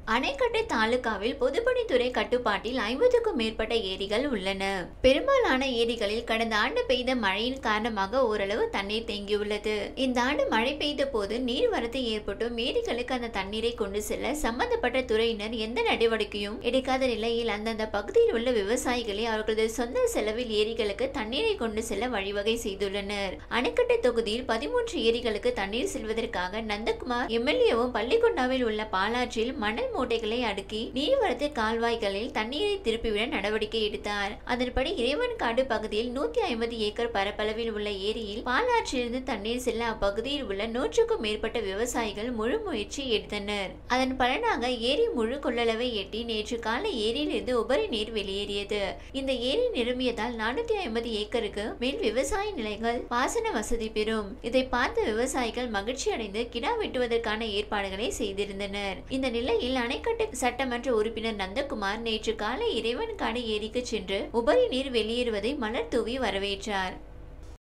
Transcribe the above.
அணைக்கட்டு தாலுகாவில் பொதுப்பணித்துறை கட்டுப்பாட்டில் ஐம்பதுக்கும் மேற்பட்ட ஏரிகள் உள்ளன பெரும்பாலான ஏரிகளில் கடந்த ஆண்டு பெய்த மழையின் காரணமாக ஓரளவு தண்ணீர் தேங்கியுள்ளது இந்த ஆண்டு மழை பெய்த போது நீர்வரத்து ஏற்பட்டும் ஏரிகளுக்கு அந்த தண்ணீரை கொண்டு செல்ல சம்பந்தப்பட்ட துறையினர் எந்த நடவடிக்கையும் எடுக்காத நிலையில் அந்தந்த பகுதியில் உள்ள விவசாயிகளை அவர்களது சொந்த செலவில் ஏரிகளுக்கு தண்ணீரை கொண்டு செல்ல வழிவகை செய்துள்ளனர் அணைக்கட்டு தொகுதியில் பதிமூன்று ஏரிகளுக்கு தண்ணீர் செல்வதற்காக நந்தகுமார் எம்எல்ஏவும் பள்ளிக்கொண்டாவில் உள்ள பாலாற்றில் மணல் மூட்டைகளை அடுக்கி நீர்வரத்து கால்வாய்களில் தண்ணீரை திருப்பிவிட நடவடிக்கை எடுத்தார் அதன்படி இறைவன்காடு பகுதியில் நூத்தி ஐம்பது ஏக்கர் பரப்பளவில் உள்ள ஏரியில் பாலாற்றிலிருந்து தண்ணீர் செல்ல அப்பகுதியில் உள்ள நூற்றுக்கும் மேற்பட்ட விவசாயிகள் முழு முயற்சி எடுத்தனர் அதன் பலனாக ஏரி முழு கொள்ளளவை எட்டி நேற்று காலை ஏரியிலிருந்து உபரி நீர் வெளியேறியது இந்த ஏரி நிரம்பியதால் நானூத்தி ஐம்பது ஏக்கருக்கு மேல் விவசாய நிலைகள் பாசன வசதி பெறும் இதை பார்த்த விவசாயிகள் மகிழ்ச்சி அடைந்து கிடா வெட்டுவதற்கான ஏற்பாடுகளை செய்திருந்தனர் இந்த நிலையில் அணைக்கட்டு சட்டமன்ற உறுப்பினர் நந்தகுமார் நேற்று காலை இறைவன்காடு ஏரிக்கு சென்று உபரி நீர் வெளியேறுவதை மலர் தூவி வரவேற்றார்